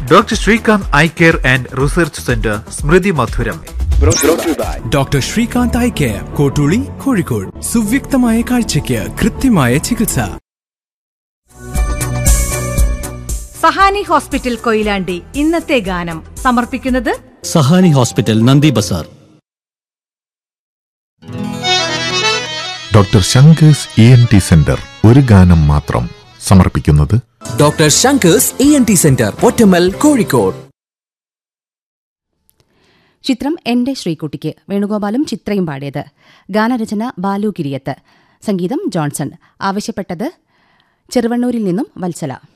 doctor Srikanth eye care and research centre സ്മൃതി മധുരം doctor Srikanth eye care Kottooli Kozhikode സുവ്യക്തമായ കാഴ്ചയ്ക്ക് കൃത്യമായ ചികിത്സ സഹാനി ഹോസ്പിറ്റൽ കൊയിലാണ്ടി ഇന്നത്തെ ഗാനം സമർപ്പിക്കുന്നത് Sahani hospital Nandi Bazaar doctor Shankar's E N T centre ഒരു ഗാനം മാത്രം സമർപ്പിക്കുന്നത് doctor Shankar's E N T centre Pottammal Kozhikode ചിത്രം എന്റെ ശ്രീകുട്ടിക്ക് വേണുഗോപാലും ചിത്രയും പാടിയത് ഗാനരചന ബാലു കിരിയത്ത് സംഗീതം ജോൺസൺ ആവശ്യപ്പെട്ടത് ചെറുവണ്ണൂരിൽ നിന്നും വത്സല